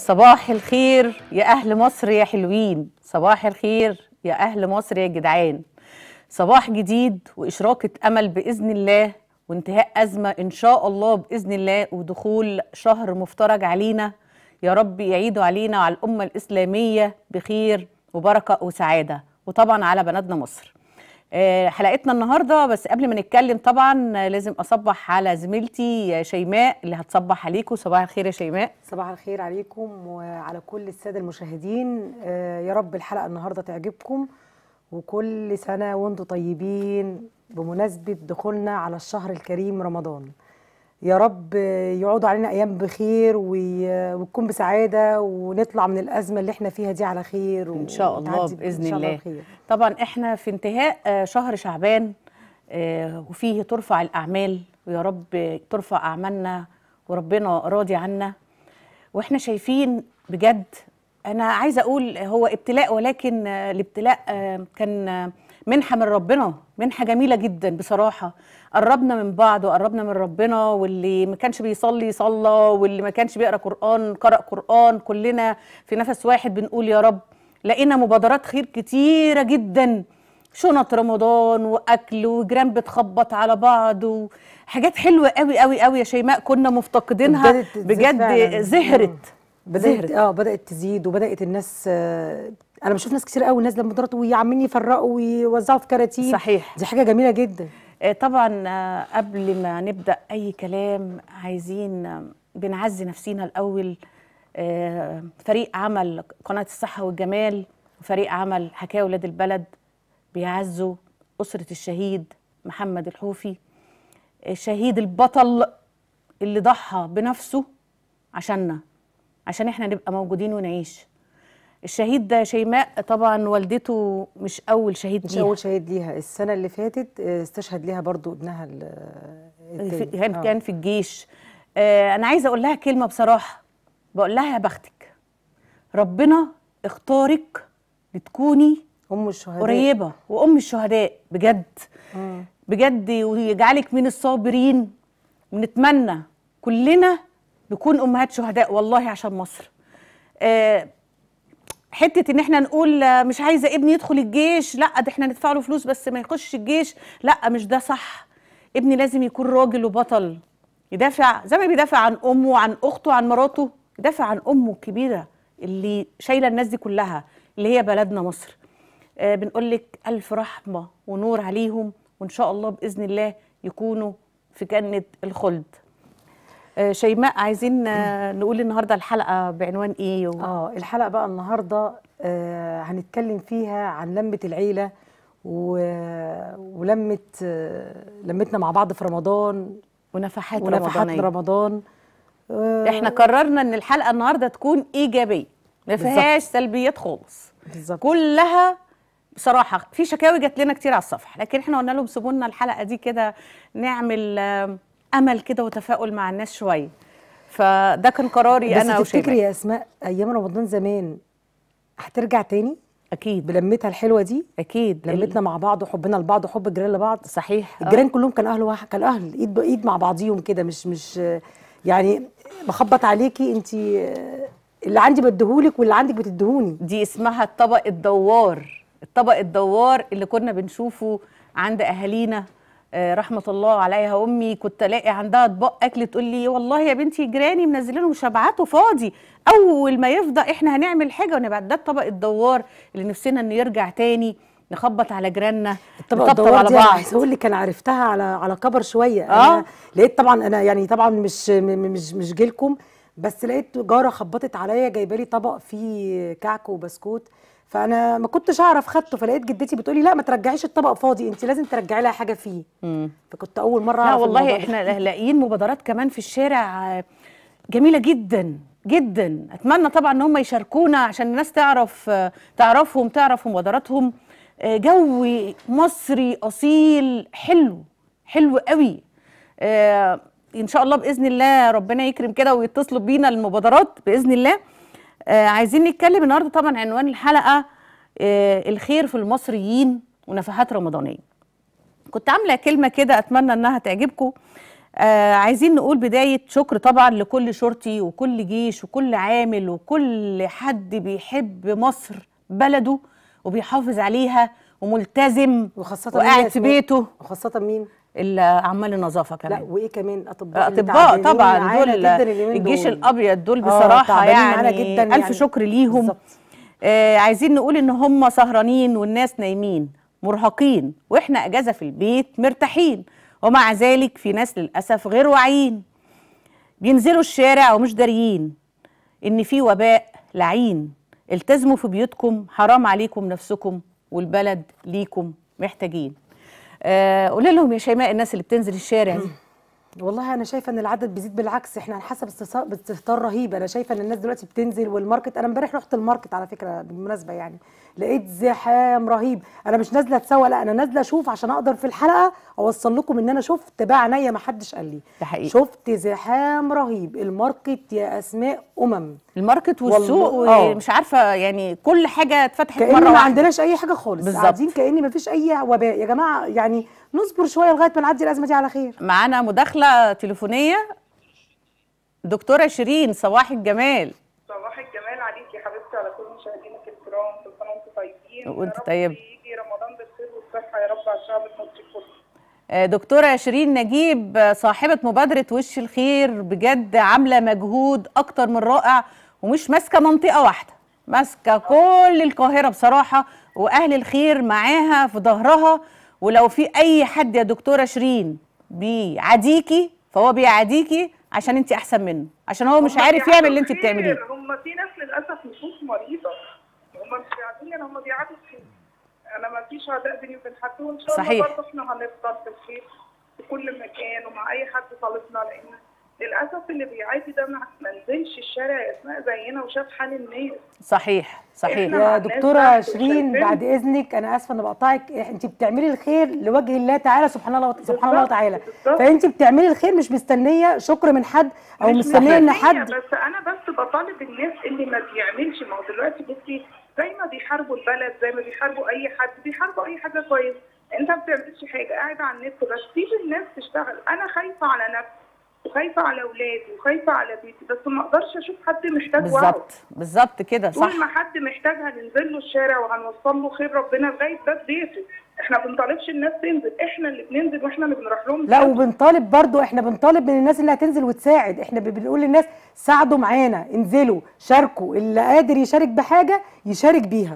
صباح الخير يا أهل مصر يا حلوين صباح الخير يا أهل مصر يا جدعان صباح جديد وإشراقة أمل بإذن الله وانتهاء أزمة إن شاء الله بإذن الله ودخول شهر مفترج علينا يا رب يعيدوا علينا وعلى الأمة الإسلامية بخير وبركة وسعادة وطبعا على بلدنا مصر آه، حلقتنا النهارده بس قبل ما نتكلم طبعا آه، لازم اصبح على زميلتي آه، شيماء اللي هتصبح عليكم صباح الخير يا شيماء صباح الخير عليكم وعلى كل السادة المشاهدين آه، يا رب الحلقة النهاردة تعجبكم وكل سنة وانتم طيبين بمناسبة دخولنا على الشهر الكريم رمضان يا رب آه، يعودوا علينا أيام بخير وي- وتكون بسعادة ونطلع من الأزمة اللي احنا فيها دي على خير ان شاء الله وتعدي باذن إن شاء الله بخير. طبعا احنا في انتهاء آه، شهر شعبان آه، وفيه ترفع الاعمال ويا رب ترفع اعمالنا وربنا راضي عنا واحنا شايفين بجد انا عايزه اقول هو ابتلاء ولكن آه، الابتلاء آه، كان آه، منحه من ربنا منحه جميله جدا بصراحه قربنا من بعض وقربنا من ربنا واللي ما كانش بيصلي صلى واللي ما كانش بيقرا قران قرأ قران كلنا في نفس واحد بنقول يا رب لقينا مبادرات خير كتيره جدا شنط رمضان واكل وجيران بتخبط على بعض وحاجات حلوه قوي قوي قوي يا شيماء كنا مفتقدينها ابتدت تزيد بجد فعلاً. زهرت مم. بدأت زهرت. اه بدأت تزيد وبدأت الناس آه، انا بشوف ناس كتير قوي نازله مبادرات وعمالين يفرقوا ويوزعوا في كراتين صحيح. دي حاجه جميله جدا آه، طبعا آه، قبل ما نبدا اي كلام عايزين آه، بنعزي نفسينا الاول آه، فريق عمل قناه الصحه والجمال وفريق عمل حكايه ولاد البلد بيعزوا اسره الشهيد محمد الحوفي الشهيد البطل اللي ضحى بنفسه عشاننا عشان احنا نبقى موجودين ونعيش الشهيد ده شيماء طبعا والدته مش اول شهيد مش ليها اول شهيد ليها السنه اللي فاتت آه، استشهد ليها برضو ابنها ال- في- التاني. كان آه. كان في الجيش آه انا عايزه اقول لها كلمه بصراحه بقول لها يا بختك ربنا اختارك لتكوني ام الشهداء قريبه وام الشهداء بجد مم. بجد ويجعلك من الصابرين ونتمنى كلنا نكون امهات شهداء والله عشان مصر آه حته ان احنا نقول آه، مش عايزه ابني يدخل الجيش لا ده احنا ندفع له فلوس بس ما يخش الجيش لا مش ده صح ابني لازم يكون راجل وبطل يدافع زي ما بيدافع عن امه وعن اخته وعن مراته يدافع عن امه الكبيره اللي شايله الناس دي كلها اللي هي بلدنا مصر آه بنقول لك الف رحمه ونور عليهم وان شاء الله باذن الله يكونوا في جنه الخلد آه شيماء عايزين آه نقول النهارده الحلقه بعنوان ايه و... اه الحلقه بقى النهارده آه هنتكلم فيها عن لمه العيله و... ولمه آه لمتنا مع بعض في رمضان ونفحات, ونفحات رمضانيه رمضان آه احنا قررنا ان الحلقه النهارده تكون ايجابيه ما فيهاش سلبيات خالص بالظبط كلها بصراحه في شكاوي جات لنا كتير على الصفحه لكن احنا قلنا لهم سيبوا لنا الحلقه دي كده نعمل آم، امل كده وتفاؤل مع الناس شويه فده كان قراري بس انا تفتكري وشيماء يا اسماء ايام رمضان زمان هترجع تاني اكيد بلمتها الحلوه دي اكيد لمتنا مع بعض وحبنا لبعض وحب الجيران لبعض صحيح آه. الجيران كلهم كان اهل واحد كان اهل ايد بايد مع بعضيهم كده مش مش يعني بخبط عليكي انت اللي عندي بديهولك واللي عندك بتديهوني دي اسمها الطبق الدوار الطبق الدوار اللي كنا بنشوفه عند اهالينا آه، رحمه الله عليها امي كنت الاقي عندها اطباق اكل تقول لي والله يا بنتي جيراني منزلينه مش هبعته فاضي اول ما يفضى احنا هنعمل حاجه ونبعت ده الطبق الدوار اللي نفسنا انه يرجع تاني نخبط على جيراننا الطبق نطبطب الدوار على دي انا بعض عايزه اقول لك انا عرفتها على على كبر شويه آه. انا لقيت طبعا انا يعني طبعا مش م- م- مش مش جيلكم بس لقيت جاره خبطت عليا جايبه لي طبق فيه كعك وبسكوت فانا ما كنتش اعرف خدته فلقيت جدتي بتقولي لا ما ترجعيش الطبق فاضي انت لازم ترجعي لها حاجه فيه مم. فكنت اول مره لا اعرف والله الموضوع ده. احنا لاقيين مبادرات كمان في الشارع آه، جميله جدا جدا اتمنى طبعا ان هم يشاركونا عشان الناس تعرف آه، تعرفهم تعرف مبادراتهم آه، جو مصري اصيل حلو حلو قوي آه، ان شاء الله باذن الله ربنا يكرم كده ويتصلوا بينا المبادرات باذن الله آه، عايزين نتكلم النهارده طبعا عنوان الحلقه آه، الخير في المصريين ونفحات رمضانيه كنت عامله كلمه كده اتمنى انها تعجبكم آه عايزين نقول بداية شكر طبعا لكل شرطي وكل جيش وكل عامل وكل حد بيحب مصر بلده وبيحافظ عليها وملتزم وخاصة وقاعد مين يا في أسماء؟ بيته وخاصة مين؟ اعمال النظافة لا كمان وايه كمان اطباء اللي اطباء تعبانين طبعا معانا دول جدا اليومين الجيش دول. الابيض دول آه، بصراحه تعبانين معانا يعني جدا الف يعني. شكر ليهم بالظبط. آه عايزين نقول ان هم سهرانين والناس نايمين مرهقين واحنا اجازه في البيت مرتاحين ومع ذلك في ناس للاسف غير واعيين بينزلوا الشارع ومش داريين ان في وباء لعين التزموا في بيوتكم حرام عليكم نفسكم والبلد ليكم محتاجين آه قولي لهم يا شيماء الناس اللي بتنزل الشارع دي والله انا شايفه ان العدد بيزيد بالعكس احنا حسب استفسار باستهتار رهيب انا شايفه ان الناس دلوقتي بتنزل والماركت انا امبارح رحت الماركت على فكره بالمناسبه يعني لقيت زحام رهيب انا مش نازله اتسوق لا انا نازله اشوف عشان اقدر في الحلقه اوصل لكم ان انا شفت بعينيا ما حدش قال لي ده حقيقي. شفت زحام رهيب الماركت يا اسماء امم الماركت والسوق والله- آه. ومش عارفه يعني كل حاجه اتفتحت كأن مره ما واحده عندناش اي حاجه خالص بالظبط. قاعدين كأن ما فيش اي وباء يا جماعه يعني نصبر شويه لغايه ما نعدي الازمه دي على خير معانا مداخله تليفونيه دكتوره شيرين صباح الجمال صباح الجمال عليك يا حبيبتي على كل مشاهدينك الكرام كل سنه وانتم طيبين وانت يا رب طيب. يجي رمضان بالخير والصحه يا رب على الشعب المصري كله آه، دكتوره شيرين نجيب آه، صاحبه مبادره وش الخير بجد عامله مجهود اكتر من رائع ومش ماسكه منطقه واحده ماسكه كل القاهره بصراحه واهل الخير معاها في ظهرها ولو في اي حد يا دكتوره شيرين بيعاديكي فهو بيعاديكي عشان انت احسن منه عشان هو مش هم عارف بيعادوا يعمل اللي انت الخير، بتعمليه هم في ناس للاسف نفوس مريضه هم مش بيعادوني هم بيعادوا الخير انا ما فيش عداء بيني وبين حد وان شاء الله صحيح. برضه احنا هنفضل في الخير في كل مكان ومع اي حد طالبنا لان للاسف اللي بيعادي ده ما ما نزلش الشارع يا اسماء زينا وشاف حال الناس صحيح صحيح إحنا يا مع الناس دكتوره تحت شيرين وشايفين. بعد اذنك انا اسفه اني بقطعك انت بتعملي الخير لوجه الله تعالى سبحان الله سبحان الله بالظبط، وتعالى بالظبط. فانت بتعملي الخير مش مستنيه شكر من حد او مش مستنيه ان مستنية، حد بس انا بس بطالب الناس اللي ما بيعملش ما هو دلوقتي بصي زي ما بيحاربوا البلد زي ما بيحاربوا اي حد بيحاربوا اي حاجه كويس انت ما بتعملش حاجه قاعد على النت بس سيب الناس تشتغل انا خايفه على نفسي وخايفه على اولادي وخايفه على بيتي بس ما اقدرش اشوف حد محتاج وعظ بالظبط بالظبط كده صح طول ما حد محتاج هننزل له الشارع وهنوصل له خير ربنا لغايه باب بيته احنا ما بنطالبش الناس تنزل احنا اللي بننزل واحنا اللي بنروح لهم لا الشارع. وبنطالب برضو احنا بنطالب من الناس اللي هتنزل وتساعد احنا ب- بنقول للناس ساعدوا معانا انزلوا شاركوا اللي قادر يشارك بحاجه يشارك بيها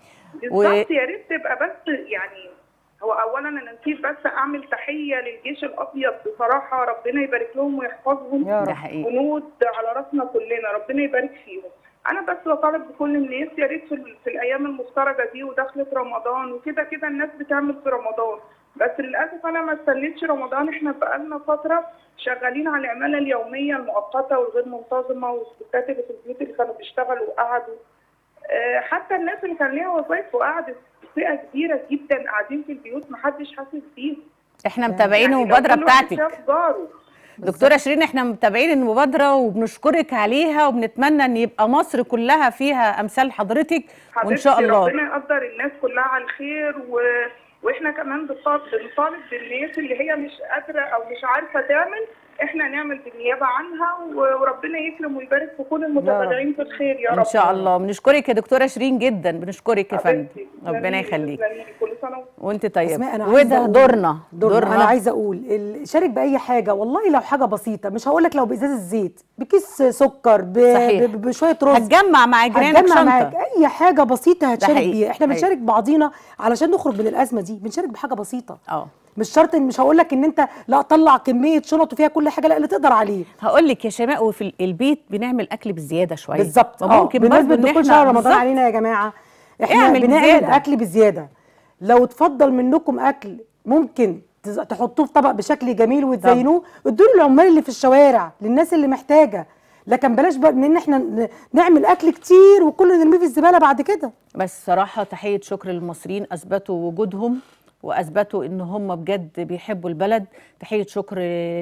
بالظبط يا ريت تبقى بس يعني هو اولا انا نسيت بس اعمل تحيه للجيش الابيض بصراحه ربنا يبارك لهم ويحفظهم يا رب. ده حقيقي جنود على راسنا كلنا ربنا يبارك فيهم انا بس بطالب بكل الناس يا ريت في, ال- في الايام المفترجه دي ودخلت رمضان وكده كده الناس بتعمل في رمضان بس للاسف انا ما استنيتش رمضان احنا بقالنا فتره شغالين على العماله اليوميه المؤقته والغير منتظمه والستات اللي في البيوت اللي كانوا بيشتغلوا وقعدوا آه، حتى الناس اللي كان ليها وظائف وقعدت فئه كبيره جدا قاعدين في البيوت محدش حاسس بيهم احنا متابعين يعني لو المبادره كل واحد بتاعتك شاف جاره دكتوره شيرين احنا متابعين المبادره وبنشكرك عليها وبنتمنى ان يبقى مصر كلها فيها امثال حضرتك وان شاء حبيبتي الله ربنا يقدر الناس كلها على الخير و... واحنا كمان بنطالب بنطالب بالناس اللي هي مش قادره او مش عارفه تعمل احنا نعمل بالنيابه عنها و... وربنا يكرم ويبارك في كل المتبرعين في الخير يا رب ان شاء الله بنشكرك يا دكتوره شيرين جدا بنشكرك يا فندم حبيبتي، ربنا تسلمي، يخليك تسلمي. كل سنه وانت وانت طيب اسماء انا عايزه وده أقول- دورنا دورنا انا عايزه اقول ال- شارك باي حاجه والله لو حاجه بسيطه مش هقول لك لو بازازه زيت بكيس سكر ب... صحيح. ب... بشويه رز هتجمع مع جيرانك هتجمع معاك شنطه اي حاجه بسيطه هتشارك حقيقي، بيها احنا حقيقي. بنشارك بعضينا علشان نخرج من الازمه دي بنشارك بحاجه بسيطه اه مش شرط إن- مش هقول لك ان انت لا طلع كميه شنط وفيها كل حاجه لا اللي تقدر عليه هقول لك يا شيماء وفي ال- البيت بنعمل اكل بزياده شويه بالظبط اه وممكن بمناسبه برضه ان دخول احنا شهر رمضان بالظبط. علينا يا جماعه احنا اعمل بنعمل بزيادة. اكل بزياده لو تفضل منكم اكل ممكن تز- تحطوه في طبق بشكل جميل وتزينوه ادوا للعمال اللي في الشوارع للناس اللي محتاجه لكن بلاش بقى ان احنا ن- نعمل اكل كتير وكله نرميه في الزباله بعد كده بس صراحة تحية شكر للمصريين أثبتوا وجودهم وأثبتوا إن هم بجد بيحبوا البلد تحية شكر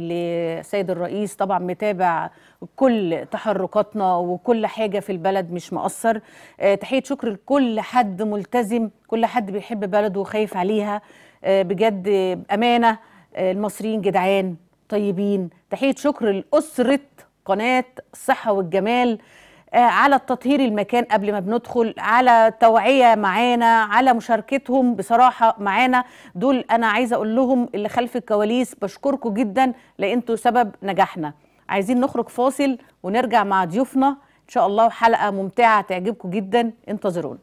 لسيد الرئيس طبعا متابع كل تحركاتنا وكل حاجة في البلد مش مقصر آه، تحية شكر لكل حد ملتزم كل حد بيحب بلده وخايف عليها آه، بجد أمانة آه، المصريين جدعان طيبين تحيه شكر لاسره قناه الصحه والجمال آه، على التطهير المكان قبل ما بندخل على التوعيه معانا على مشاركتهم بصراحه معانا دول انا عايزه اقول لهم اللي خلف الكواليس بشكركم جدا لان انتوا سبب نجاحنا عايزين نخرج فاصل ونرجع مع ضيوفنا ان شاء الله حلقه ممتعه تعجبكم جدا انتظرونا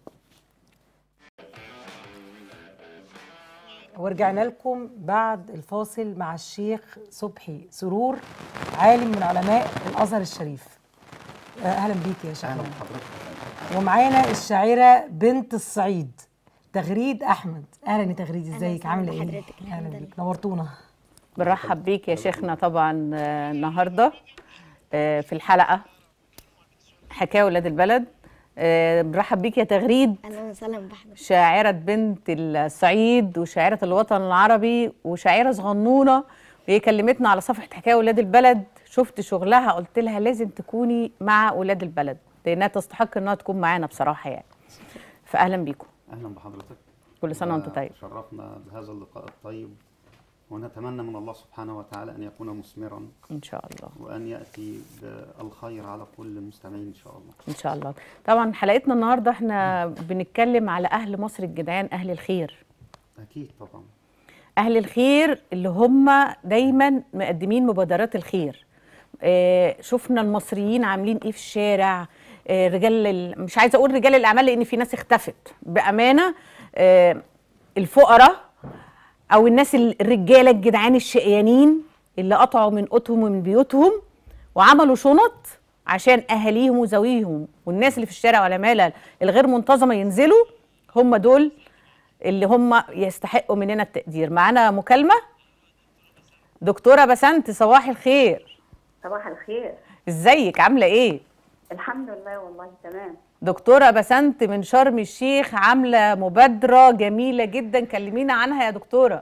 ورجعنا لكم بعد الفاصل مع الشيخ صبحي سرور عالم من علماء الازهر الشريف آه، اهلا بيك يا شيخ اهلا بحضرتك ومعانا الشاعره بنت الصعيد تغريد احمد اهلا يا تغريد ازيك وسهلا عامله ايه بحضرتك، الحمد اهلا لله. بيك نورتونا بنرحب بيك يا شيخنا طبعا آه، النهارده آه، في الحلقه حكايه ولاد البلد آه، بنرحب بيك يا تغريد اهلا وسهلا بحضرتك شاعرة بنت الصعيد وشاعرة الوطن العربي وشاعرة صغنونة وهي كلمتنا على صفحة حكاية ولاد البلد شفت شغلها قلت لها لازم تكوني مع ولاد البلد لأنها تستحق إنها تكون معانا بصراحة يعني فأهلا بيكم اهلا بحضرتك كل سنة وأنتم طيب شرفنا بهذا اللقاء الطيب ونتمنى من الله سبحانه وتعالى ان يكون مثمرا إن شاء الله وان ياتي بالخير على كل المستمعين ان شاء الله إن شاء الله طبعا حلقتنا النهاردة احنا بنتكلم على أهل مصر الجدعان أهل الخير اكيد طبعا اهل الخير اللي هم دايما مقدمين مبادرات الخير آه، شفنا المصريين عاملين ايه في الشارع آه، رجال ال- مش عايزه اقول رجال الاعمال لان في ناس اختفت بامانه آه، الفقراء او الناس ال- الرجاله الجدعان الشقيانين اللي قطعوا من قوتهم ومن بيوتهم وعملوا شنط عشان اهاليهم وذويهم والناس اللي في الشارع والعماله الغير منتظمه ينزلوا هم دول اللي هم يستحقوا مننا التقدير معانا مكالمه دكتوره بسنت صباح الخير صباح الخير ازيك عامله ايه الحمد لله والله تمام دكتوره بسنت من شرم الشيخ عامله مبادره جميله جدا كلمينا عنها يا دكتوره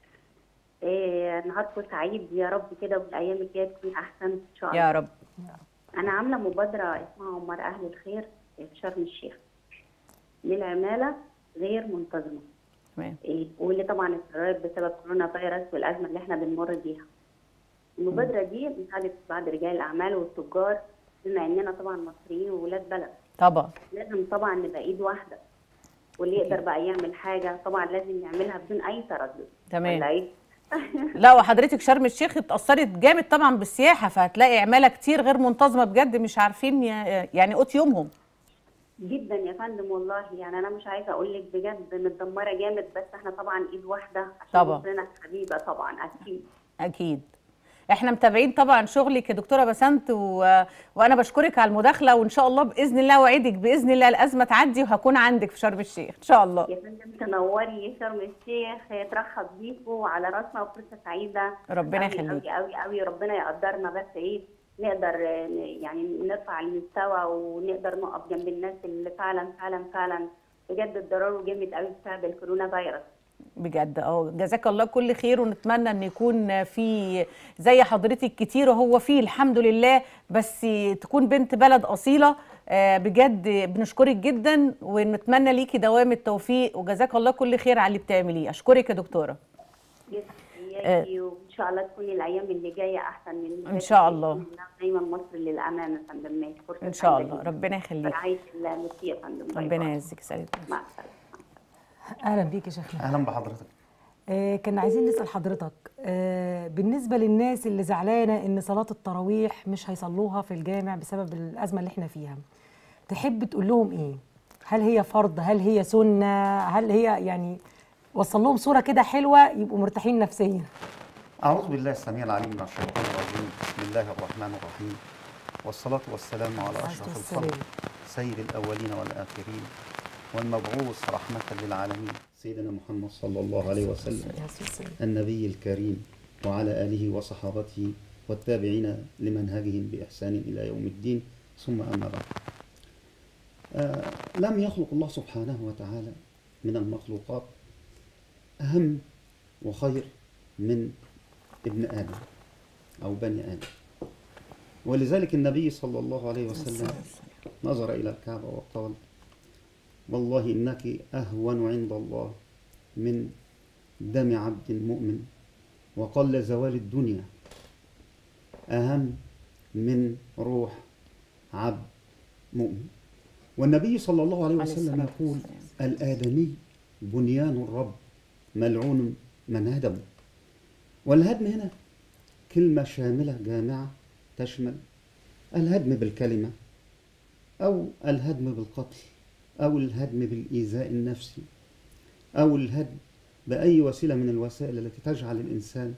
إيه نهاركم سعيد يا رب كده والايام الجايه تكون احسن ان شاء الله يا رب انا عامله مبادره اسمها عمر اهل الخير في شرم الشيخ للعماله غير منتظمه تمام إيه واللي طبعا اتسببت بسبب كورونا فيروس والازمه اللي احنا بنمر بيها المبادره دي مساعده بعض رجال الاعمال والتجار بما اننا طبعا مصريين وولاد بلد طبعا لازم طبعا نبقى ايد واحده واللي يقدر بقى يعمل حاجه طبعا لازم يعملها بدون اي تردد تمام. ولا إيه؟ لا وحضرتك شرم الشيخ اتأثرت جامد طبعا بالسياحة فهتلاقي عمالة كتير غير منتظمة بجد مش عارفين ي- يعني قوت يومهم جدا يا فندم والله يعني انا مش عايزه اقول لك بجد متدمره جامد بس احنا طبعا ايد واحده عشان طبعا. مصرنا الحبيبه طبعا اكيد أكيد احنا متابعين طبعا شغلك يا دكتورة بسنت و... وانا بشكرك على المداخلة وان شاء الله بإذن الله وعدك بإذن الله الأزمة تعدي وهكون عندك في شرم الشيخ ان شاء الله يا فندم تنوري شرم الشيخ ترحب بيكوا وعلى راسنا وفرصه سعيده ربنا أوي يخليك. قوي قوي قوي ربنا يقدرنا بس ايه نقدر آه، ن- يعني نرفع المستوى ونقدر نقف جنب الناس اللي فعلا فعلا فعلا بجد الضرر جامد قوي بسبب الكورونا فيروس بجد اه جزاك الله كل خير ونتمنى ان يكون في زي حضرتك كتير وهو فيه الحمد لله بس تكون بنت بلد اصيله آه، بجد بنشكرك جدا ونتمنى ليكي دوام التوفيق وجزاك الله كل خير على اللي بتعمليه اشكرك يا دكتوره ياكي وان شاء الله تكون الايام اللي جايه احسن من اللي إن فاتت. شاء الله. بإذن الله دايما مصر للامام يا فندم ماشي فرصه ان شاء سعيدة الله جداً. ربنا يخليك رعايه الله ميرسي يا فندم باي ربنا باي. يعزك سعيد مع السلامه اهلا بيك يا شيخنا اهلا بحضرتك آه كنا عايزين نسال حضرتك آه بالنسبه للناس اللي زعلانه ان صلاه التراويح مش هيصلوها في الجامع بسبب الازمه اللي احنا فيها تحب تقول لهم ايه هل هي فرض هل هي سنه هل هي يعني وصل لهم صوره كده حلوه يبقوا مرتاحين نفسيا اعوذ بالله السميع العليم من الشيطان الرجيم بسم الله الرحمن الرحيم والصلاه والسلام على اشرف والسلام. الخلق سيد الاولين والاخرين والمبعوث رحمه للعالمين سيدنا محمد صلى الله عليه وسلم النبي الكريم وعلى آله وصحابته والتابعين لمنهجهم بإحسان إلى يوم الدين ثم أما بعد آه لم يخلق الله سبحانه وتعالى من المخلوقات أهم وخير من ابن آدم أو بني آدم ولذلك النبي صلى الله عليه وسلم نظر إلى الكعبة وقال والله إنك أهون عند الله من دم عبد مؤمن وقل زوال الدنيا أهم من روح عبد مؤمن والنبي صلى الله عليه عليه وسلم الصلاة يقول الآدمي بنيان الرب ملعون من هدمه والهدم هنا كلمة شاملة جامعة تشمل الهدم بالكلمة أو الهدم بالقتل أو الهدم بالإيذاء النفسي أو الهدم بأي وسيلة من الوسائل التي تجعل الإنسان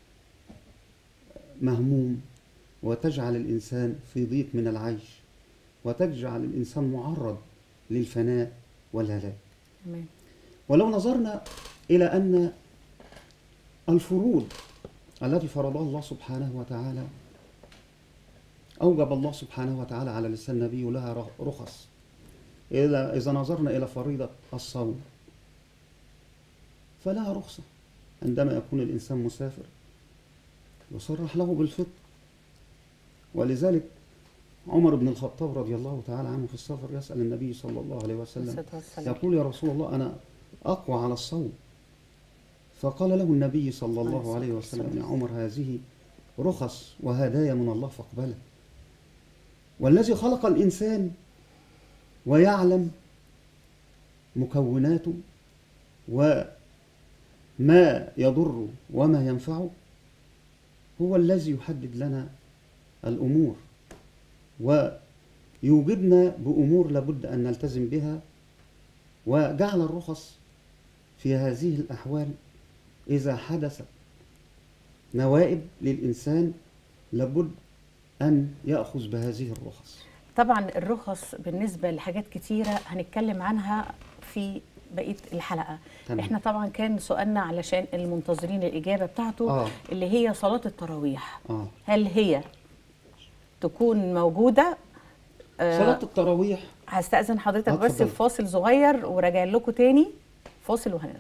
مهموم وتجعل الإنسان في ضيق من العيش وتجعل الإنسان معرض للفناء والهلاك تمام ولو نظرنا إلى أن الفروض التي فرضها الله سبحانه وتعالى أوجب الله سبحانه وتعالى على لسان نبيه لها رخص إذا إذا نظرنا إلى فريضة الصوم فلها رخصة عندما يكون الإنسان مسافر يصرح له بالفطر ولذلك عمر بن الخطاب رضي الله تعالى عنه في السفر يسأل النبي صلى الله عليه وسلم الصلاة والسلام. يقول يا رسول الله أنا أقوى على الصوم فقال له النبي صلى الله الصلاة عليه وسلم يا عمر هذه رخص وهدايا من الله فاقبلها والذي خلق الإنسان ويعلم مكوناته وما يضر وما ينفعه هو الذي يحدد لنا الأمور ويوجدنا بأمور لابد أن نلتزم بها وجعل الرخص في هذه الأحوال إذا حدثت نوائب للإنسان لابد أن يأخذ بهذه الرخص طبعا الرخص بالنسبه لحاجات كتيره هنتكلم عنها في بقيه الحلقه تمام. احنا طبعا كان سؤالنا علشان المنتظرين الاجابه بتاعته آه. اللي هي صلاه التراويح آه. هل هي تكون موجوده آه، صلاة التراويح هستأذن حضرتك آه، بس اتفضل. في فاصل صغير وراجع لكم تاني فاصل وهنرجع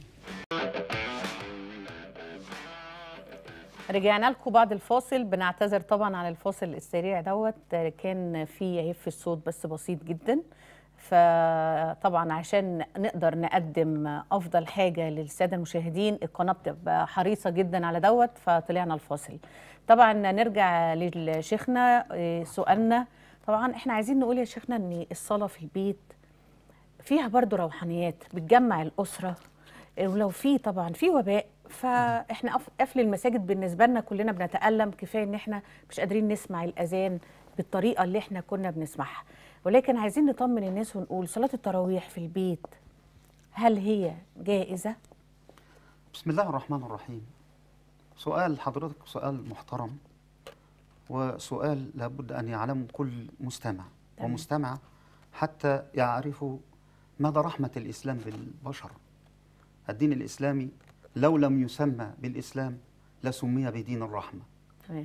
رجعنا لكم بعد الفاصل بنعتذر طبعا على الفاصل السريع دوت كان في عيب في الصوت بس بسيط جدا فطبعا عشان نقدر نقدم افضل حاجه للساده المشاهدين القناه بتبقى حريصه جدا على دوت فطلعنا الفاصل طبعا نرجع لشيخنا إيه، سؤالنا طبعا احنا عايزين نقول يا شيخنا ان الصلاه في البيت فيها برضو روحانيات بتجمع الأسرة ولو في طبعا في وباء فاحنا قف- قفل المساجد بالنسبة لنا كلنا بنتألم كفاية ان احنا مش قادرين نسمع الأذان بالطريقة اللي احنا كنا بنسمعها ولكن عايزين نطمن الناس ونقول صلاة التراويح في البيت هل هي جائزة؟ بسم الله الرحمن الرحيم سؤال حضرتك سؤال محترم وسؤال لابد أن يعلمه كل مستمع تمام. ومستمعة حتى يعرفوا مدى رحمة الإسلام بالبشر الدين الإسلامي لو لم يسمى بالإسلام لسمي بدين الرحمة تمام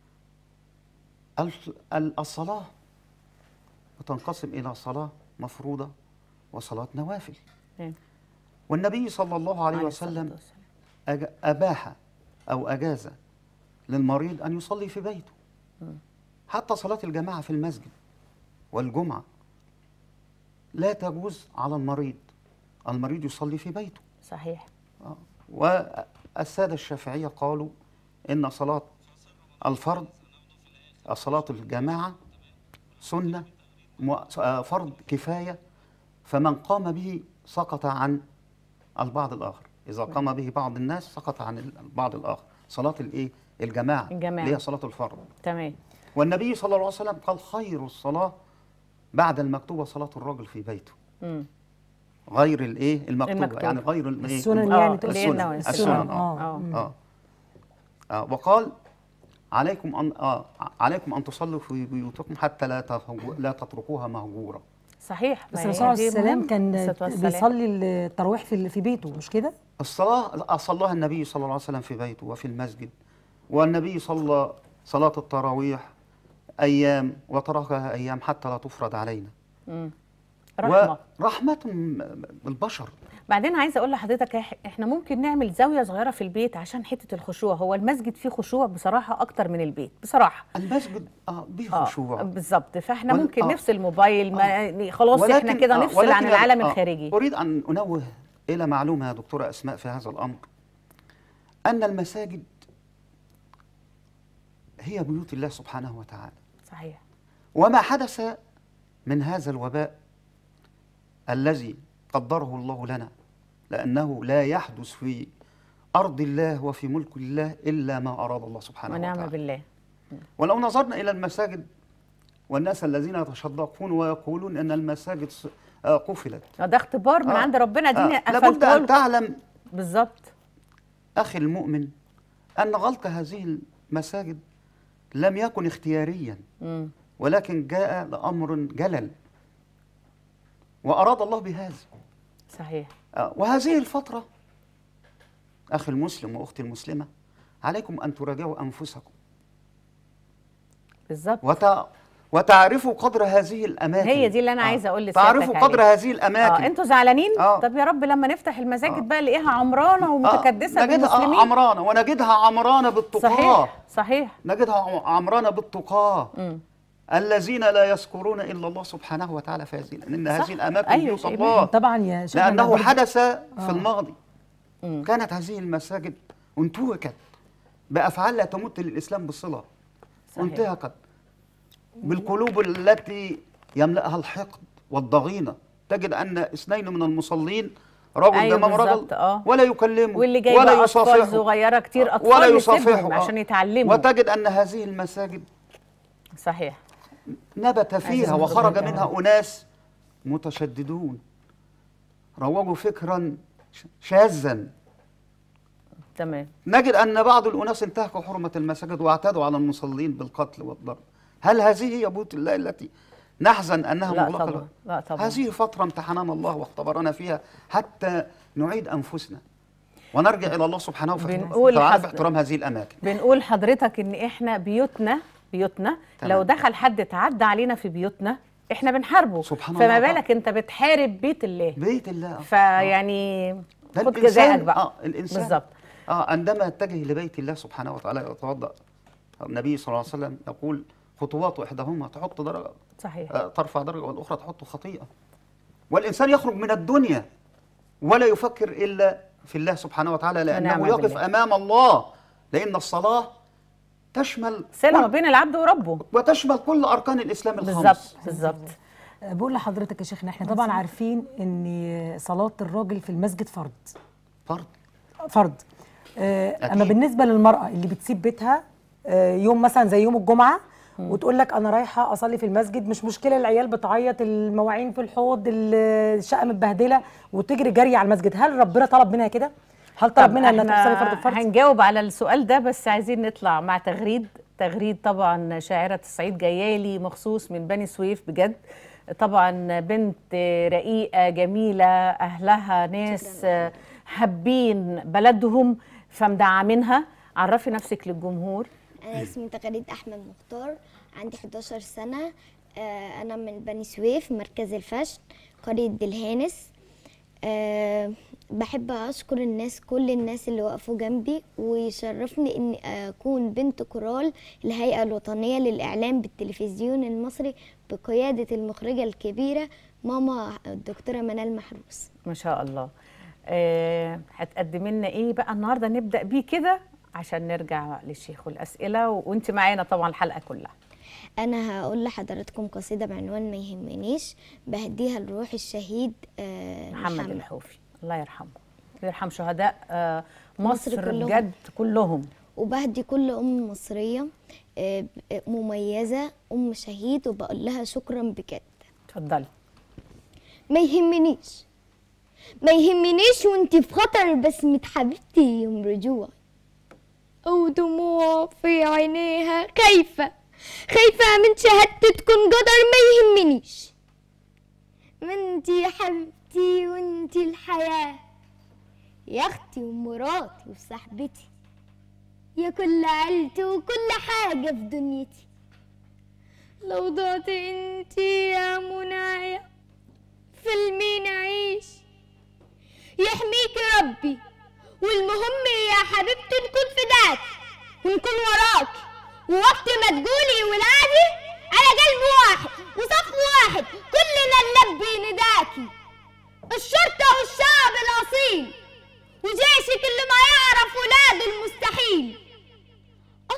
الف- ال- الصلاة بتنقسم إلى صلاة مفروضة وصلاة نوافل تمام والنبي صلى الله عليه الصلاة وسلم والسلام. أج- أباح أو أجاز للمريض أن يصلي في بيته حتى صلاة الجماعة في المسجد والجمعة لا تجوز على المريض المريض يصلي في بيته صحيح آه. والسادة الشافعية قالوا إن صلاة الفرض صلاة الجماعة سنة مو- آه، فرض كفاية فمن قام به سقط عن البعض الآخر إذا قام به بعض الناس سقط عن البعض الآخر صلاة الإيه الجماعة الجماعة. اللي هي صلاة الفرض تمام والنبي صلى الله عليه وسلم قال خير الصلاة بعد المكتوبة صلاة الرجل في بيته مم. غير الايه المكتوبة المكتوبة. يعني غير الايه السنن آه، يعني اللي هي تقصد النوافل. السنن آه. اه مم. آه. آه. وقال عليكم أن آه عليكم أن تصلوا في بيوتكم حتى لا تهجو- لا تتركوها مهجورة صحيح بس ما الرسول هي عليه دي السلام مهم. كان الصلاة والسلام. بيصلي التراويح في في بيته مش كده؟ الصلاة صلاها النبي صلى الله عليه وسلم في بيته وفي المسجد والنبي صلى صلاة التراويح أيام وتركها أيام حتى لا تفرض علينا مم. رحمة ورحمة بالبشر بعدين عايزه اقول لحضرتك إح- احنا ممكن نعمل زاويه صغيره في البيت عشان حته الخشوع هو المسجد فيه خشوع بصراحه اكتر من البيت بصراحه المسجد اه به اه خشوع بالظبط فاحنا وال- ممكن آه. نفصل الموبايل ما خلاص احنا كده آه، نفصل ولكن عن أنا- العالم آه، الخارجي أريد أن أنوه إلى معلومة يا دكتورة أسماء في هذا الأمر أن المساجد هي بيوت الله سبحانه وتعالى صحيح وما حدث من هذا الوباء الذي قدره الله لنا لأنه لا يحدث في أرض الله وفي ملك الله إلا ما أراد الله سبحانه ونعم وتعالى بالله ولو نظرنا إلى المساجد والناس الذين يتشدقون ويقولون أن المساجد س- آه، قفلت ده اختبار من آه. عند ربنا ديني آه، لابد قفلته أن لكم. تعلم بالظبط أخي المؤمن أن غلق هذه المساجد لم يكن اختياريا مم. ولكن جاء لأمر جلل وأراد الله بهذا صحيح آه، وهذه الفترة أخي المسلم وأختي المسلمة عليكم أن تراجعوا أنفسكم بالظبط وت... وتعرفوا قدر هذه الأماكن هي دي اللي أنا عايزة أقول لسيادتك تعرفوا قدر عليها. هذه الأماكن اه انتوا زعلانين آه. طب يا رب لما نفتح المساجد آه. بقى نلاقيها عمرانه ومتكدسه آه، نجدها بالمسلمين عمرانة ونجدها عمرانة بالتقاة صحيح صحيح نجدها عم- عمرانة بالتقاة مم. الذين لا يذكرون إلا الله سبحانه وتعالى في هذه لأن صح. هذه الأماكن أيوة، بيوت شيء الله طبعا يا شيخ أنا لأنه برضو- حدث في الماضي مم. كانت هذه المساجد انتهكت بأفعال لا تمت للإسلام بصلة صحيح. انتهكت بالقلوب التي يملأها الحقد والضغينة تجد أن اثنين من المصلين رجل أيوة أمام رجل بالظبط، آه. ولا يكلمه واللي ولا جايبه اطفال يصافحه صغيره كتير اطفال ولا يسيبهم يصافحه عشان آه. يتعلموا وتجد أن هذه المساجد صحيح نبت فيها عزيز وخرج الله. منها أناس متشددون روجوا فكرا ش- شاذا تمام نجد أن بعض الأناس انتهكوا حرمة المساجد واعتدوا على المصلين بالقتل والضرب هل هذه هي بيوت الله التي نحزن أنها لا مغلقة طبعا لا طبعا هذه فترة امتحننا الله واختبرنا فيها حتى نعيد أنفسنا ونرجع إلى الله سبحانه بنقول وتعالى حض- في احترام هذه الأماكن بنقول حضرتك ان احنا بيوتنا بيوتنا تمام. لو دخل حد تعدى علينا في بيوتنا احنا بنحاربه سبحان فما الله. بالك انت بتحارب بيت الله بيت الله فيعني ده خد الإنسان- جزائك بقى آه الإنسان بالظبط آه عندما يتجه لبيت الله سبحانه وتعالى يتوضأ النبي صلى الله عليه وسلم يقول خطوات إحداهما تحط درجة صحيح آه، ترفع درجة والأخرى تحط خطيئة والإنسان يخرج من الدنيا ولا يفكر إلا في الله سبحانه وتعالى لأنه ونعم يقف بالله. أمام الله لأن الصلاة تشمل صله ما كل- بين العبد وربه وتشمل كل أركان الإسلام الخمس بالظبط بالظبط بقول لحضرتك يا شيخنا احنا طبعا عارفين ان صلاه الراجل في المسجد فرض فرض فرض آه، اما أكيد. بالنسبه للمراه اللي بتسيب بيتها آه، يوم مثلا زي يوم الجمعه وتقول لك انا رايحه اصلي في المسجد مش مشكله العيال بتعيط المواعين في الحوض ال- الشقه متبهدله وتجري جري على المسجد هل ربنا طلب منها كده هل طلب طب منها انها إحنا تصلي فرض الفرض هنجاوب على السؤال ده بس عايزين نطلع مع تغريد تغريد طبعا شاعرة الصعيد جايه لي مخصوص من بني سويف بجد طبعا بنت رقيقة جميلة أهلها ناس حابين بلدهم فمدعمينها عرفي نفسك للجمهور أنا اسمي تغريد أحمد مختار عندي 11 سنة آه، أنا من بني سويف مركز الفشل قرية دلهانس أه بحب أشكر الناس كل الناس اللي وقفوا جنبي ويشرفني إني أكون بنت كورال الهيئة الوطنية للإعلام بالتلفزيون المصري بقيادة المخرجة الكبيرة ماما الدكتورة منال محروس ما شاء الله آه، هتقدمي لنا ايه بقى النهارده نبدا بيه كده عشان نرجع للشيخ والاسئله و- وانت معانا طبعا الحلقه كلها أنا هقول لحضراتكم قصيدة بعنوان ما يهمنيش بهديها لروح الشهيد آه، محمد الحوفي الله يرحمه يرحم شهداء آه، مصر, مصر كلهم. بجد كلهم وبهدي كل أم مصرية آه، ب- مميزة أم شهيد وبقول لها شكرا بجد اتفضلي ما يهمنيش ما يهمنيش وانتي في خطر بسمة حبيبتي يوم رجوع أو دموع في عينيها خايفة خايفة من شهادة تكون قدر ما يهمنيش ما انتي يا حبيبتي وانتي الحياة يا اختي ومراتي وصاحبتي يا كل عيلتي وكل حاجة في دنيتي لو ضعت انتي يا منايا فيلمي نعيش يحميك ربي والمهم يا حبيبتي نكون فداك ونكون وراك ووقت ما تقولي ولادي على قلب واحد وصف واحد كلنا نلبي نداكي الشرطة والشعب الأصيل وجيشك اللي ما يعرف ولاده المستحيل أشرف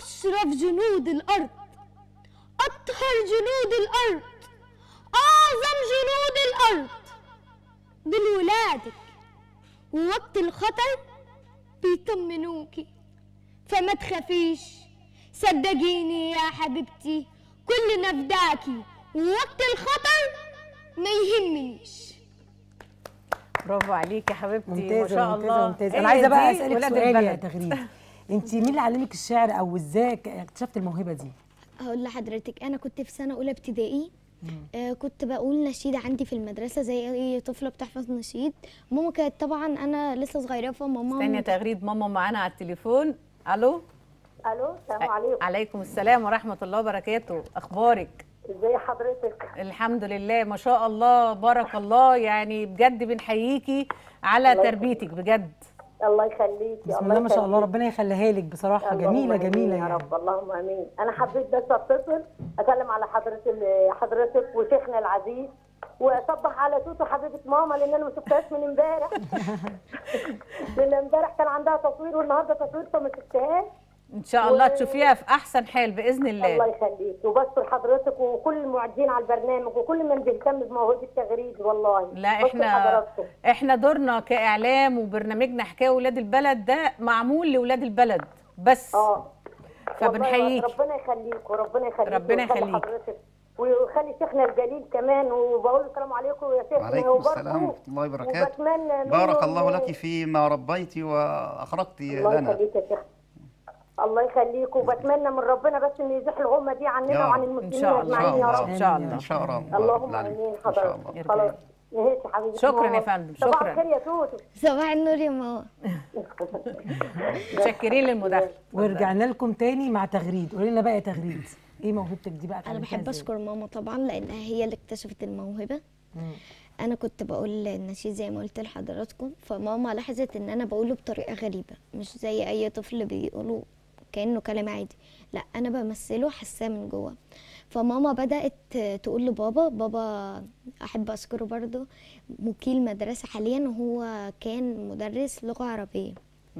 أشرف جنود الأرض أطهر جنود الأرض أعظم جنود الأرض دول ولادك ووقت الخطر بيطمنوكي فما تخافيش صدقيني يا حبيبتي كلنا فداكي ووقت الخطر ما يهمنيش برافو عليكي يا حبيبتي ما ممتازه شاء ممتازه الله ممتازه هي انا عايزه بقى دي اسالك ولاد سؤال يا البلد. تغريد انت مين اللي علمك الشعر او ازاي اكتشفت الموهبه دي هقول لحضرتك انا كنت في سنه اولى ابتدائي آه كنت بقول نشيد عندي في المدرسه زي اي طفله بتحفظ نشيد ماما كانت طبعا انا لسه صغيره فماما استني يا تغريد ماما معانا على التليفون الو الو السلام عليكم عليكم السلام ورحمه الله وبركاته اخبارك ازي حضرتك الحمد لله ما شاء الله بارك الله يعني بجد بنحييكي على تربيتك بجد الله يخليكي بسم الله ما شاء الله ربنا يخليها لك بصراحه جميله جميله يا يعني رب اللهم امين انا حبيت بس اتصل اكلم على حضرتك حضرتك وشيخنا العزيز واصبح على توتو حبيبه ماما لان انا ما شفتهاش من امبارح لان امبارح كان عندها تصوير والنهارده تصوير فما شفتهاش ان شاء الله تشوفيها في احسن حال باذن الله الله يخليك وبشكر حضرتك وكل المعدين على البرنامج وكل من بيهتم بموهبه التغريد والله لا بشكر احنا حضراتكم. احنا دورنا كاعلام وبرنامجنا حكايه ولاد البلد ده معمول لاولاد البلد بس اه فبنحييك. والله ربنا يخليك وربنا يخليك ربنا ويخلي يخليك. حضرتك ويخلي شيخنا الجليل كمان وبقول له السلام عليكم يا شيخنا وعليكم وبركاته. السلام ورحمة الله وبركاته وبتمنى منه بارك الله إن- لك فيما ربيت وأخرجت الله لنا يخليك يا شيخ الله يخليك وبتمنى من ربنا بس ان يزيح الغمه دي يا عننا رب. وعن ان المسلمين شاء اجمعين الله يا رب ان شاء الله إن شاء الله اللهم رب العالمين. امين إن شاء حضرتك الله خلاص نهيت يا حبيبتي شكراً يا ماما. فندم، صباح شكراً. الخير يا توتو صباح النور يا ماما متشكرين للمداخله ورجعنا لكم تاني مع تغريد قولي لنا بقى يا تغريد ايه موهبتك دي بقى انا اتعلمتيها بحب إزاي؟ اشكر ماما طبعا لانها هي اللي اكتشفت الموهبه انا كنت بقول النشيد زي ما قلت لحضراتكم فماما لاحظت ان انا بقوله بطريقه غريبه مش زي اي طفل بيقوله كانه كلام عادي لا انا بمثله حاساه من جوه فماما بدات تقول لبابا بابا احب اشكره برضه وكيل مدرسه حاليا وهو كان مدرس لغه عربيه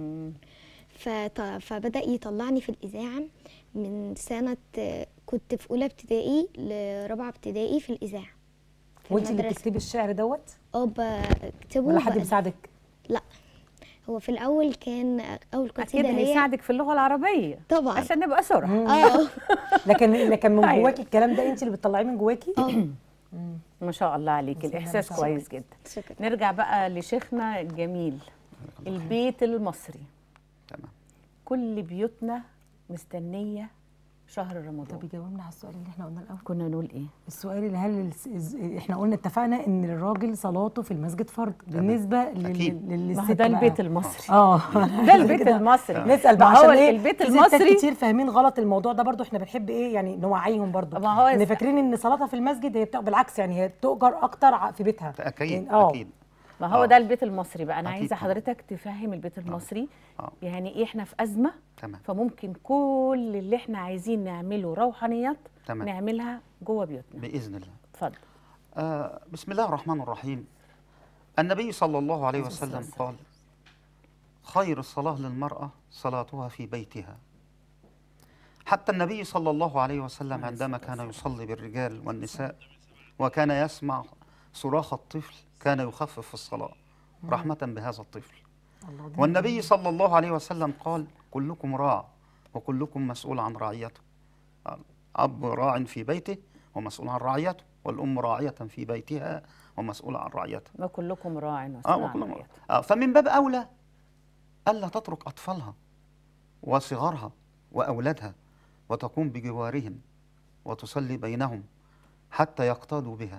فط- فبدأ يطلعني في الإذاعة من سنة كنت في أولى ابتدائي لرابعة ابتدائي في الإذاعة في وانت اللي المدرسة. بتكتبي الشعر دوت اه بكتبه ولا حد وبألف. بيساعدك لا هو في الأول كان أول اكيد قصيدة ليا هيساعدك في اللغه العربيه طبعا عشان نبقى صراحه اه لكن لكن من أيوة. جواكي الكلام ده انت اللي بتطلعيه من جواكي اه ما شاء الله عليكي الاحساس كويس جدا شكرا نرجع بقى لشيخنا الجميل البيت المصري تمام كل بيوتنا مستنيه شهر رمضان طب يجاوبنا على السؤال اللي احنا قلنا الاول كنا نقول ايه السؤال اللي هل الس- الز- احنا قلنا اتفقنا ان الراجل صلاته في المسجد فرض بالنسبه لل- أكيد. لل- ما هو للست ده بقى. البيت المصري اه ده البيت المصري نسال بقى ما هو عشان ايه البيت في ستات المصري كتير فاهمين غلط الموضوع ده برضو احنا بنحب ايه يعني نوعيهم برضو ما هو ان فاكرين ان صلاتها في المسجد هي بتاع بالعكس يعني هي تؤجر اكتر ع- في بيتها أكيد يعني اه أكيد ما هو آه. ده البيت المصري بقى انا أكيد عايزه طبعاً. حضرتك تفهم البيت المصري آه. يعني ايه احنا في ازمه تمام فممكن كل اللي احنا عايزين نعمله روحانيات تمام. نعملها جوه بيوتنا بإذن الله اتفضل آه بسم الله الرحمن الرحيم النبي صلى الله عليه وسلم قال خير الصلاة للمرأة صلاتها في بيتها حتى النبي صلى الله عليه وسلم عندما كان يصلي بالرجال والنساء وكان يسمع صراخ الطفل كان يخفف في الصلاة رحمة بهذا الطفل الله ده والنبي صلى الله عليه وسلم قال كلكم راع وكلكم مسؤول عن رعيته أب راع في بيته ومسؤول عن رعيته والأم راعية في بيتها ومسؤولة عن رعيتها وكلكم راع آه ومسؤول عن وكلهم رعيته. آه فمن باب أولى ألا تترك أطفالها وصغارها وأولادها وتقوم بجوارهم وتصلي بينهم حتى يقتادوا بها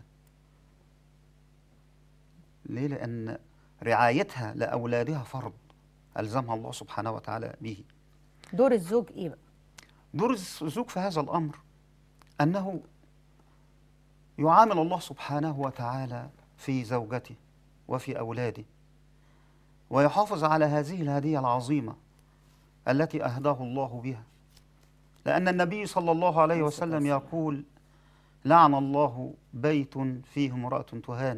ليه؟ لأن رعايتها لأولادها فرض ألزمها الله سبحانه وتعالى به دور الزوج ايه بقى دور الزوج في هذا الأمر أنه يعامل الله سبحانه وتعالى في زوجته وفي أولاده ويحافظ على هذه الهدية العظيمة التي أهداه الله بها لأن النبي صلى الله عليه وسلم يقول لعن الله بيت فيه امرأة تهان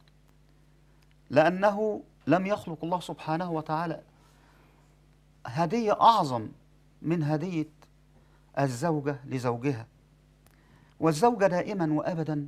لأنه لم يخلق الله سبحانه وتعالى هدية أعظم من هدية الزوجة لزوجها والزوجة دائما وأبدا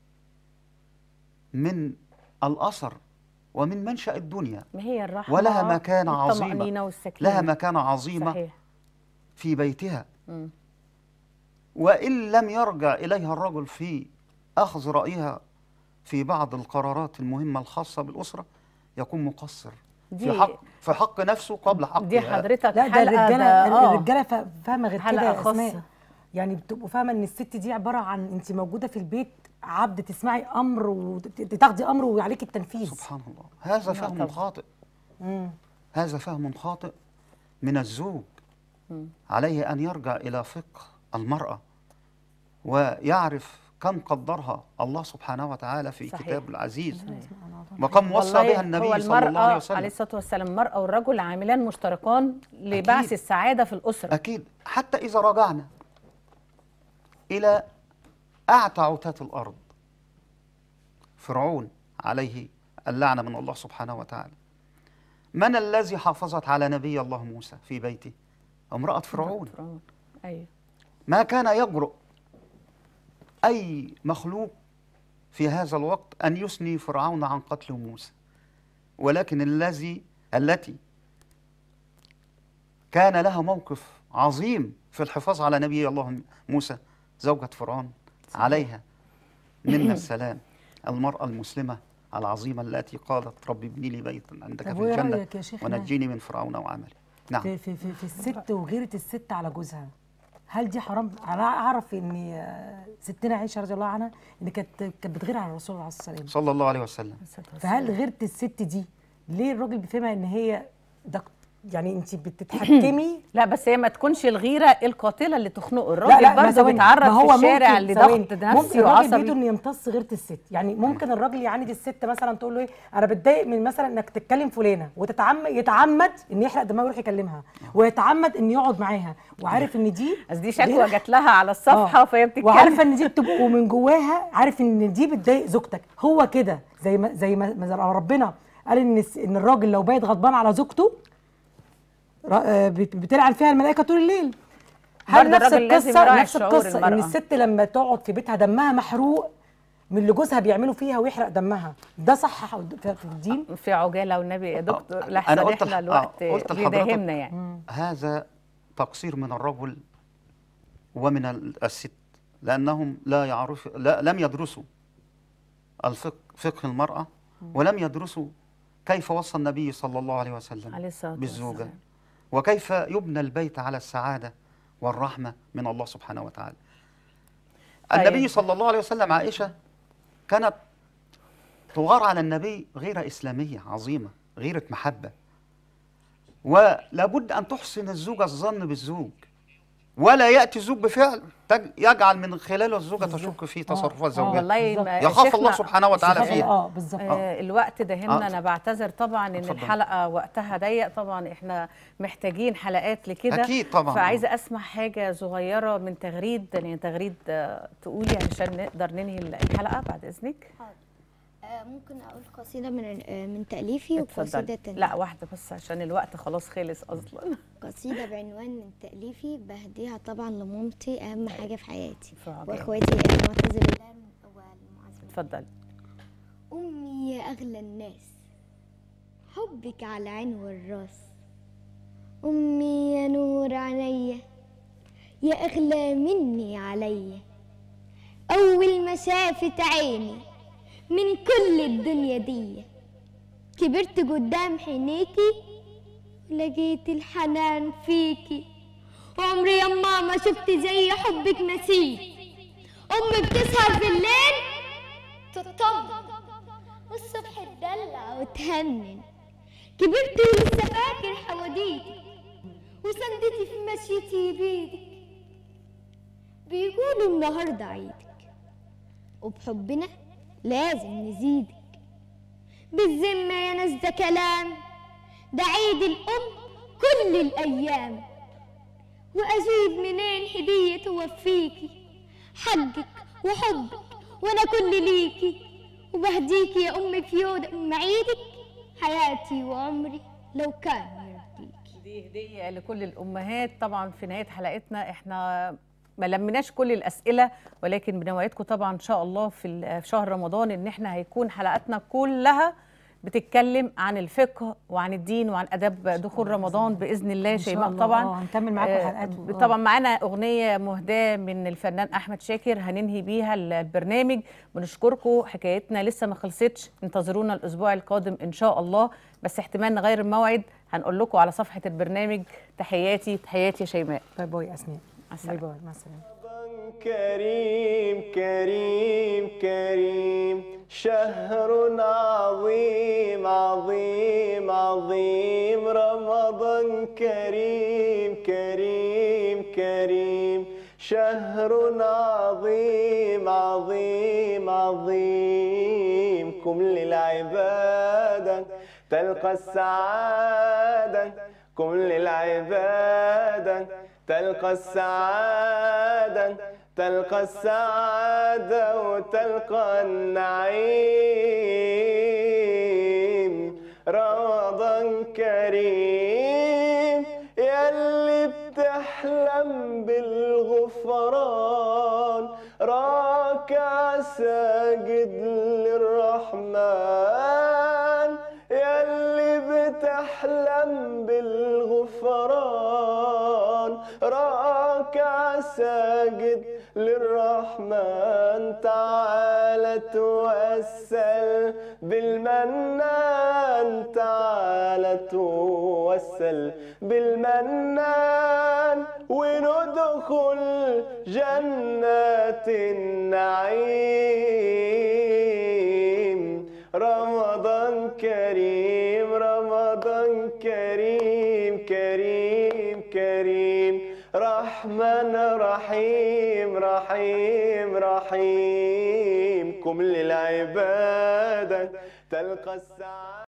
من الأثر ومن منشأ الدنيا ما هي الرحمه ولها مكانة عظيمة والطمأنينة والسكينة لها مكانة عظيمة صحيح في بيتها مم. وإن لم يرجع إليها الرجل في أخذ رأيها في بعض القرارات المهمة الخاصة بالأسرة يكون مقصر دي- في حق في حق نفسه قبل حق دي حضرتك لا ده حلقة الرجاله ده- آه. الرجاله فا- فاهمه غير كده حلقة يا اسماء خاصة. يعني بتبقوا فاهمه ان الست دي عباره عن انت موجوده في البيت عبد تسمعي امر وتاخدي امر وعليك التنفيذ سبحان الله هذا فهم طبعا. خاطئ مم. هذا فهم خاطئ من الزوج عليه أن يرجع إلى فقه المرأة ويعرف كم قدرها الله سبحانه وتعالى في صحيح. كتابه العزيز وكم وصى والله بها هو النبي صلى الله المرأة عليه عليه وسلم الصلاة والسلام المرأة والرجل عاملان مشتركان لبعث أكيد. السعادة في الأسرة أكيد حتى إذا رجعنا إلى أعتى عتاة الأرض فرعون عليه اللعنة من الله سبحانه وتعالى من الذي حافظت على نبي الله موسى في بيته امرأة فرعون فرعون. أيوه ما كان يجرؤ أي مخلوق في هذا الوقت أن يثني فرعون عن قتل موسى ولكن الذي التي كان لها موقف عظيم في الحفاظ على نبي الله موسى زوجة فرعون عليها منا السلام المرأة المسلمة العظيمة التي قالت رب ابني لي بيتا عندك طب في وإيه الجنة رأيك يا شيخنا؟ ونجيني من فرعون وعمله نعم في, في, في, في الست وغيرة الست على جوزها هل دي حرام؟ انا اعرف ان آه، ستنا عائشه رضي الله عنها ان كانت كانت بتغير على الرسول عليه الصلاه والسلام صلى الله عليه وسلم فهل غيرة الست دي ليه الراجل بيفهمها ان هي ده يعني انت بتتحكمي لا بس هي ما تكونش الغيرة القاتلة اللي تخنقه الراجل ما برضه ثواني، بيتعرض ما في الشارع ممكن- ثواني، لضغط ممكن نفسي الراجل بيده وعصبي انه يمتص غيرة الست يعني ممكن الراجل يعاند الست مثلا تقول له ايه انا بتضايق من مثلا انك تتكلم فلانه وتتعمد يتعمد ان يحرق دماغه ويروح يكلمها ويتعمد ان يقعد معاها وعارف ان دي بس دي شكوى غير- جات لها على الصفحة آه. فهي بتتكلم وعارفه ان دي بتبقوا من جواها عارف ان دي بتضايق زوجتك هو كده زي ما زي ما ما ربنا قال ان الس- ان الراجل لو بايت غضبان على زوجته را- آه، بت- بتلعن فيها الملائكه طول الليل هل برضه نفس الراجل لازم القصه يراعي نفس شعور القصه ان المرأة. الست لما تقعد في بيتها دمها محروق من اللي جوزها بيعمله فيها ويحرق دمها ده صح في في الدين في عجالة والنبي يا دكتور أنا لحسن قلت احنا لح- آه، الوقت قلت لحضرتك- بيداهمنا يعني هذا تقصير من الرجل ومن ال- الست لأنهم لا يعرف لا لم يدرسوا الفقه فقه المرأة ولم يدرسوا كيف وصى النبي صلى الله عليه وسلم عليه الصلاة بالزوجة والسلام. وكيف يبنى البيت على السعادة والرحمة من الله سبحانه وتعالى طيب. النبي صلى الله عليه وسلم عائشة كانت تغار على النبي غيرة إسلامية عظيمة غيرة محبة ولابد أن تحسن الزوجة الظن بالزوج ولا يأتي الزوج بفعل تج- يجعل من خلاله الزوجة تشك في تصرفات زوجها والله ما- يخاف الله شيخنا- سبحانه وتعالى بالظبط. فيها اه بالظبط آه الوقت داهمنا آه. انا بعتذر طبعا ان اتفضل. الحلقه وقتها ضيق طبعا احنا محتاجين حلقات لكده أكيد طبعاً. فعايزه اسمع حاجه صغيره من تغريد يعني تغريد آه، تقولي علشان نقدر ننهي الحلقه بعد اذنك آه، ممكن اقول قصيده من آه، من تاليفي وقصيده اتفضلي تانية لا واحده بس عشان الوقت خلاص خلص اصلا قصيده بعنوان من تاليفي بهديها طبعا لمامتي اهم حاجه في حياتي في عجالة. واخواتي المعتز بالله والمعز بالله اتفضلي أمي يا أغلى الناس حبك على العين والراس أمي يا نور عينيا يا أغلى مني عليا أول ما شافت عيني من كل الدنيا دي كبرت قدام حنيكي لقيت الحنان فيكي وعمري يا ماما شفت زي حبك نسيت أمي بتسهر في الليل تطمن والصبح تدلع وتهنن كبرت ولسه فاكر حواديتك وسندتي في مشيتي بيدك بيقولوا النهارده عيدك وبحبنا لازم نزيدك بالذمة يا ناس ده كلام ده عيد الأم كل الأيام وأجيب منين هدية توفيكي حقك وحبك وأنا كل ليكي وبهديكي يا أمي في يوم أم عيدك حياتي وعمري لو كان يرضيكي دي هديه لكل الامهات طبعا في نهايه حلقتنا احنا ما لمناش كل الاسئله ولكن بنوعدكم طبعا ان شاء الله في ال- في شهر رمضان ان احنا هيكون حلقاتنا كلها بتتكلم عن الفقه وعن الدين وعن اداب دخول رمضان باذن الله إن شاء شيماء الله. طبعا آه، هنكمل معاكم آه، حلقات و- طبعا معانا اغنيه مهداه من الفنان احمد شاكر هننهي بيها ال- البرنامج بنشكركم حكايتنا لسه ما خلصتش انتظرونا الاسبوع القادم ان شاء الله بس احتمال نغير الموعد هنقول لكم على صفحه البرنامج تحياتي تحياتي يا شيماء باي باي اسماء مع باي السلامه باي مع السلامه كريم كريم كريم شهر عظيم عظيم عظيم رمضان كريم كريم كريم شهر عظيم عظيم عظيم كل العبادة تلقى السعادة كل العبادة تلقى السعادة تلقى السعادة وتلقى النعيم رمضان كريم يلي بتحلم بالغفران راكع ساجد للرحمن يلي بتحلم بالغفران راكع ساجد للرحمن تعال توسل بالمنان تعال توسل بالمنان وندخل جنات النعيم رمضان كريم رمضان كريم كريم كريم رحمن رحيم رحيم رحيم كم للعبادة تلقى السعادة